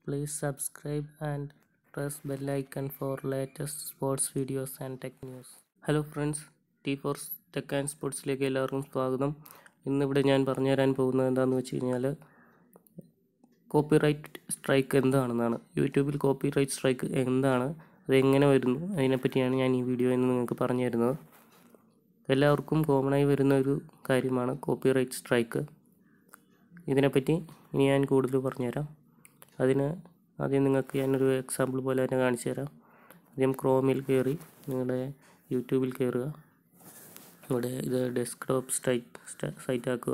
Please subscribe and press bell icon for latest sports videos and tech news. Hello friends T four tech and സ്പോർട്സിലേക്ക് എല്ലാവർക്കും സ്വാഗതം ഇന്നിവിടെ ഞാൻ പറഞ്ഞു തരാൻ പോകുന്നത് എന്താണെന്ന് വെച്ച് കഴിഞ്ഞാൽ കോപ്പിറൈറ്റ് സ്ട്രൈക്ക് എന്താണെന്നാണ് യൂട്യൂബിൽ കോപ്പിറൈറ്റ് സ്ട്രൈക്ക് എന്താണ് അത് എങ്ങനെ വരുന്നു അതിനെപ്പറ്റിയാണ് ഞാൻ ഈ വീഡിയോയിൽ നിന്ന് നിങ്ങൾക്ക് പറഞ്ഞു തരുന്നത് എല്ലാവർക്കും കോമണായി വരുന്ന ഒരു കാര്യമാണ് കോപ്പിറൈറ്റ് സ്ട്രൈക്ക് ഇതിനെപ്പറ്റി ഇനി ഞാൻ കൂടുതൽ പറഞ്ഞുതരാം അതിന് ആദ്യം നിങ്ങൾക്ക് ഞാനൊരു എക്സാമ്പിൾ പോലെ തന്നെ കാണിച്ചു തരാം ആദ്യം ക്രോമിൽ കയറി നിങ്ങളുടെ യൂട്യൂബിൽ കയറുക ഇവിടെ ഇത് ഡെസ്ക്ടോപ്പ് സൈറ്റ് സൈറ്റ് ആക്കുക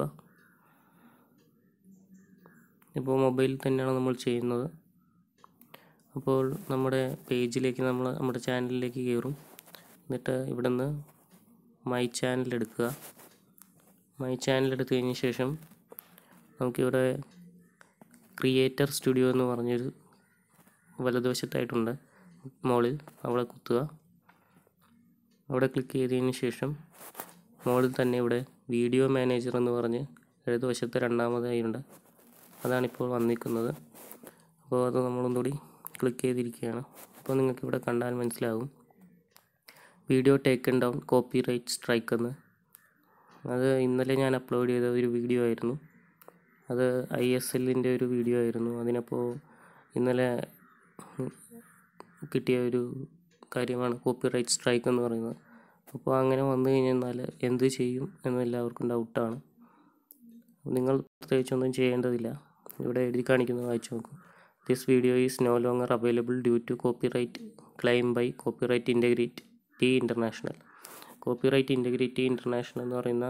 ഇപ്പോൾ മൊബൈലിൽ തന്നെയാണ് നമ്മൾ ചെയ്യുന്നത് അപ്പോൾ നമ്മുടെ പേജിലേക്ക് നമ്മൾ നമ്മുടെ ചാനലിലേക്ക് കയറും എന്നിട്ട് ഇവിടെ നിന്ന് മൈ ചാനൽ എടുക്കുക മൈ ചാനൽ എടുത്തു കഴിഞ്ഞ ശേഷം നമുക്കിവിടെ ക്രിയേറ്റർ സ്റ്റുഡിയോ എന്ന് പറഞ്ഞൊരു വലതുവശത്തായിട്ടുണ്ട് മോളിൽ അവിടെ കുത്തുക അവിടെ ക്ലിക്ക് ചെയ്തതിന് ശേഷം മോളിൽ തന്നെ ഇവിടെ വീഡിയോ മാനേജർ എന്ന് പറഞ്ഞ് ഇടതുവശത്ത് രണ്ടാമതായിട്ടുണ്ട് അതാണിപ്പോൾ വന്നിരിക്കുന്നത് അപ്പോൾ അത് നമ്മളൊന്നുകൂടി ക്ലിക്ക് ചെയ്തിരിക്കുകയാണ് അപ്പോൾ നിങ്ങൾക്ക് ഇവിടെ കണ്ടാൽ മനസ്സിലാകും video taken down copyright strike എന്ന് അത് ഇന്നലെ ഞാൻ അപ്ലോഡ് ചെയ്ത ഒരു വീഡിയോ ആയിരുന്നു അത് ഐ എസ് എല്ലിൻ്റെ ഒരു വീഡിയോ ആയിരുന്നു അതിനപ്പോൾ ഇന്നലെ കിട്ടിയ ഒരു കാര്യമാണ് കോപ്പി റൈറ്റ് സ്ട്രൈക്ക് എന്ന് പറയുന്നത് അപ്പോൾ അങ്ങനെ വന്നു കഴിഞ്ഞാൽ എന്ത് ചെയ്യും എന്ന് എല്ലാവർക്കും ഡൗട്ടാണ് നിങ്ങൾ പ്രത്യേകിച്ചൊന്നും ചെയ്യേണ്ടതില്ല ഇവിടെ എഴുതി കാണിക്കുന്നത് വായിച്ചു നോക്കും this video is no longer available due to copyright claim by copyright integrity international copyright integrity international എന്ന് പറയുന്ന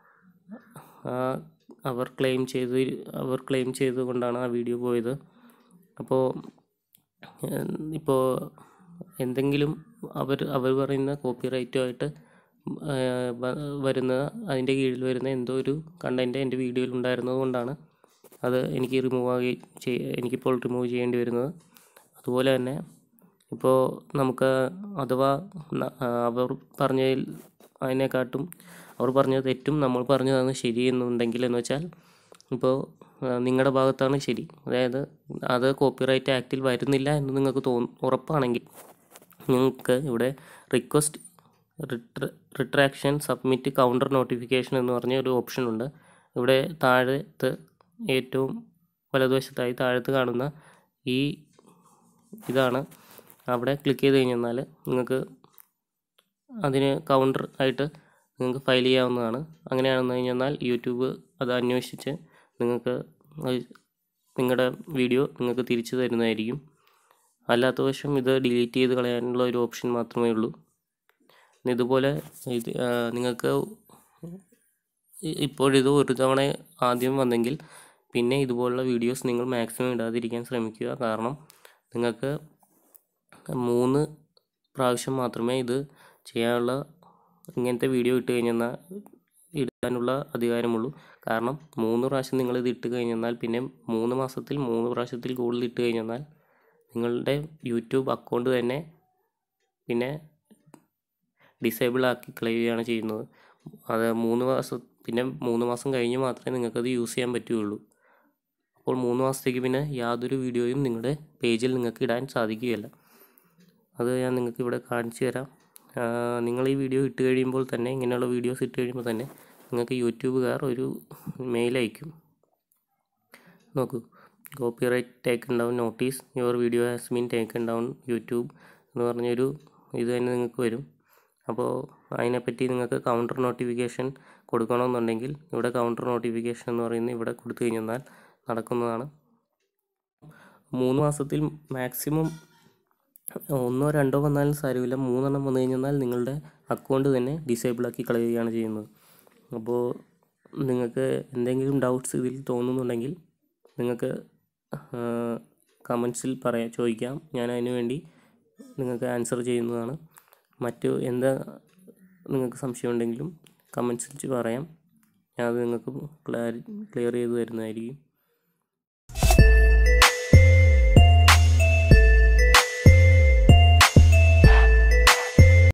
അവർ ക്ലെയിം ചെയ്ത് അവർ ക്ലെയിം ചെയ്തുകൊണ്ടാണ് ആ വീഡിയോ പോയത് അപ്പോൾ ഇപ്പോൾ എന്തെങ്കിലും അവർ അവർ പറയുന്ന കോപ്പി റൈറ്റുമായിട്ട് വരുന്ന അതിൻ്റെ കീഴിൽ വരുന്ന എന്തോ ഒരു കണ്ടൻറ്റ് എൻ്റെ വീഡിയോയിൽ ഉണ്ടായിരുന്നത് കൊണ്ടാണ് അത് എനിക്ക് റിമൂവ് ആകി എനിക്കിപ്പോൾ റിമൂവ് ചെയ്യേണ്ടി വരുന്നത് അതുപോലെ തന്നെ ഇപ്പോൾ നമുക്ക് അഥവാ അവർ പറഞ്ഞതിൽ അതിനെക്കാട്ടും അവർ പറഞ്ഞത് തെറ്റും നമ്മൾ പറഞ്ഞതാണ് ശരി എന്നുണ്ടെങ്കിൽ എന്ന് വെച്ചാൽ ഇപ്പോൾ നിങ്ങളുടെ ഭാഗത്താണ് ശരി അതായത് അത് കോപ്പിറൈറ്റ് ആക്റ്റിൽ വരുന്നില്ല എന്ന് നിങ്ങൾക്ക് തോന്നും ഉറപ്പാണെങ്കിൽ നിങ്ങൾക്ക് ഇവിടെ request retraction submit counter notification എന്ന് പറഞ്ഞ ഒരു ഓപ്ഷൻ ഉണ്ട് ഇവിടെ താഴത്ത് ഏറ്റവും വലതുവശത്തായി താഴത്ത് കാണുന്ന ഈ ഇതാണ് അവിടെ ക്ലിക്ക് ചെയ്ത് കഴിഞ്ഞാൽ നിങ്ങൾക്ക് അതിന് കൗണ്ടർ ആയിട്ട് നിങ്ങൾക്ക് ഫയൽ ചെയ്യാവുന്നതാണ് അങ്ങനെയാണെന്ന് കഴിഞ്ഞാൽ യൂട്യൂബ് അത് അന്വേഷിച്ച് നിങ്ങൾക്ക് നിങ്ങളുടെ വീഡിയോ നിങ്ങൾക്ക് തിരിച്ചു തരുന്നതായിരിക്കും അല്ലാത്ത പക്ഷം ഇത് ഡിലീറ്റ് ചെയ്ത് കളയാനുള്ള ഒരു ഓപ്ഷൻ മാത്രമേ ഉള്ളൂ ഇതുപോലെ ഇത് നിങ്ങൾക്ക് ഇപ്പോഴിത് ഒരു തവണ ആദ്യം വന്നെങ്കിൽ പിന്നെ ഇതുപോലുള്ള വീഡിയോസ് നിങ്ങൾ മാക്സിമം ഇടാതിരിക്കാൻ ശ്രമിക്കുക കാരണം നിങ്ങൾക്ക് മൂന്ന് പ്രാവശ്യം മാത്രമേ ഇത് ചെയ്യാനുള്ള ഇങ്ങനത്തെ വീഡിയോ ഇട്ട് കഴിഞ്ഞാൽ ഇടാനുള്ള അധികാരമുള്ളൂ കാരണം മൂന്ന് പ്രാവശ്യം നിങ്ങൾ ഇത് ഇട്ട് കഴിഞ്ഞാൽ പിന്നെ മൂന്ന് മാസത്തിൽ മൂന്ന് പ്രാവശ്യത്തിൽ കൂടുതൽ ഇട്ട് കഴിഞ്ഞാൽ നിങ്ങളുടെ യൂട്യൂബ് അക്കൗണ്ട് തന്നെ പിന്നെ ഡിസേബിൾ ആക്കി കളയുകയാണ് ചെയ്യുന്നത് അത് മൂന്ന് മാസം പിന്നെ മൂന്ന് മാസം കഴിഞ്ഞ് മാത്രമേ നിങ്ങൾക്കത് യൂസ് ചെയ്യാൻ പറ്റുകയുള്ളൂ അപ്പോൾ മൂന്ന് മാസത്തേക്ക് പിന്നെ യാതൊരു വീഡിയോയും നിങ്ങളുടെ പേജിൽ നിങ്ങൾക്ക് ഇടാൻ സാധിക്കുകയില്ല അത് ഞാൻ നിങ്ങൾക്ക് ഇവിടെ കാണിച്ചു തരാം നിങ്ങൾ ഈ വീഡിയോ ഇട്ട് കഴിയുമ്പോൾ തന്നെ ഇങ്ങനെയുള്ള വീഡിയോസ് ഇട്ട് കഴിയുമ്പോൾ തന്നെ നിങ്ങൾക്ക് യൂട്യൂബുകാർ ഒരു മെയിൽ അയക്കും നോക്കൂ copyright taken down notice your video has been taken down YouTube എന്ന് പറഞ്ഞൊരു ഇത് തന്നെ നിങ്ങൾക്ക് വരും അപ്പോൾ അതിനെപ്പറ്റി നിങ്ങൾക്ക് കൗണ്ടർ നോട്ടിഫിക്കേഷൻ കൊടുക്കണമെന്നുണ്ടെങ്കിൽ ഇവിടെ കൗണ്ടർ നോട്ടിഫിക്കേഷൻ എന്ന് പറയുന്നത് ഇവിടെ കൊടുത്തു കഴിഞ്ഞാൽ നടക്കുന്നതാണ് മൂന്ന് മാസത്തിൽ മാക്സിമം ഒന്നോ രണ്ടോ വന്നാലും സാരമില്ല മൂന്നെണ്ണം വന്നു കഴിഞ്ഞാൽ നിങ്ങളുടെ അക്കൗണ്ട് തന്നെ ഡിസേബിൾ ആക്കി കളയുകയാണ് ചെയ്യുന്നത് അപ്പോൾ നിങ്ങൾക്ക് എന്തെങ്കിലും ഡൗട്ട്സ് ഇതിൽ തോന്നുന്നുണ്ടെങ്കിൽ നിങ്ങൾക്ക് കമൻസിൽ പറയാം ചോദിക്കാം ഞാൻ അതിനു വേണ്ടി നിങ്ങൾക്ക് ആൻസർ ചെയ്യുന്നതാണ് മറ്റു എന്താ നിങ്ങൾക്ക് സംശയമുണ്ടെങ്കിലും കമൻസിൽ പറയാം ഞാൻ അത് നിങ്ങൾക്ക് ക്ലിയർ ചെയ്ത് തരുന്നതായിരിക്കും